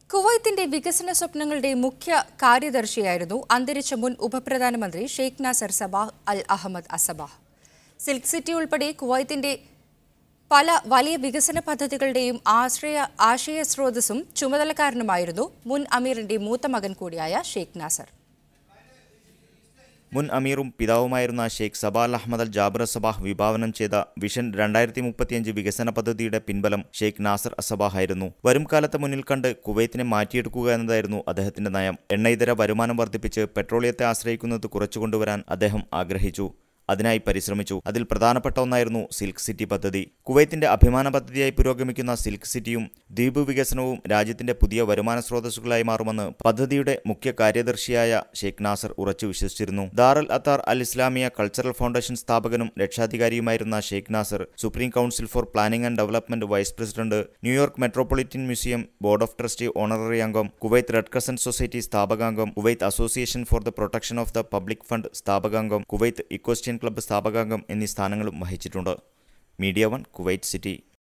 കുവൈത്തിന്റെ വികസന സ്വപ്നങ്ങളുടെ മുഖ്യ കാര്യദർശിയായിരുന്നു അന്തരിച്ച മുൻ ഉപപ്രധാനമന്ത്രി Sheikh Nasser Sabah al Ahmad Assabah silk city ഉൾപ്പെടെ കുവൈത്തിന്റെ പല വലിയ വികസന പദ്ധതികളുടെയും ആശ്രയ ആശയ സ്രോതസ്സും ചുമതലക്കാരനുമായിരുന്നു മുൻ അമീറിന്റെ മൂത്ത മകൻ കൂടിയായ ഷെയ്ഖ് നാസർ മുൻ അമീറും പിതാവുമായിരുന്ന Sheikh Sabah Ahmad al Jaber Sabah വിഭാവനം ചെയ്ത വിഷൻ രണ്ടായിരത്തി മുപ്പത്തിയഞ്ച് വികസന പദ്ധതിയുടെ പിൻബലം ഷെയ്ഖ് നാസർ അസബാഹ് ആയിരുന്നു വരും കാലത്ത് മുന്നിൽ കണ്ട് കുവൈത്തിനെ മാറ്റിയെടുക്കുക എന്നതായിരുന്നു അദ്ദേഹത്തിന്റെ നയം എണ്ണയിതര വരുമാനം വർദ്ധിപ്പിച്ച് പെട്രോളിയത്തെ ആശ്രയിക്കുന്നത് കുറച്ചുകൊണ്ടുവരാൻ അദ്ദേഹം ആഗ്രഹിച്ചു അതിനായി പരിശ്രമിച്ചു അതിൽ പ്രധാനപ്പെട്ട ഒന്നായിരുന്നു സിൽക്ക് സിറ്റി പദ്ധതി കുവൈത്തിന്റെ അഭിമാന പദ്ധതിയായി പുരോഗമിക്കുന്ന സിൽക്ക് സിറ്റിയും ദ്വീപ് വികസനവും രാജ്യത്തിന്റെ പുതിയ വരുമാന സ്രോതസ്സുകളായി മാറുമെന്ന് പദ്ധതിയുടെ മുഖ്യ കാര്യദർശിയായ ഷെയ്ഖ് നാസർ ഉറച്ചു വിശ്വസിച്ചിരുന്നു Dar al Athar al Islamiyyah Cultural Foundation സ്ഥാപകനും രക്ഷാധികാരിയുമായിരുന്ന Sheikh Nasser Supreme Council for Planning and Development vice president New York Metropolitan Museum board of trustee honorary അംഗം കുവൈത്ത് റെഡ് ക്രസന്റ് സൊസൈറ്റി സ്ഥാപകാംഗം Kuwait Association for the Protection of the Public Fund സ്ഥാപകാംഗം Kuwait Equestrian Club സ്ഥാപകാംഗം എന്നീ സ്ഥാനങ്ങളും വഹിച്ചിട്ടുണ്ട് media one Kuwait city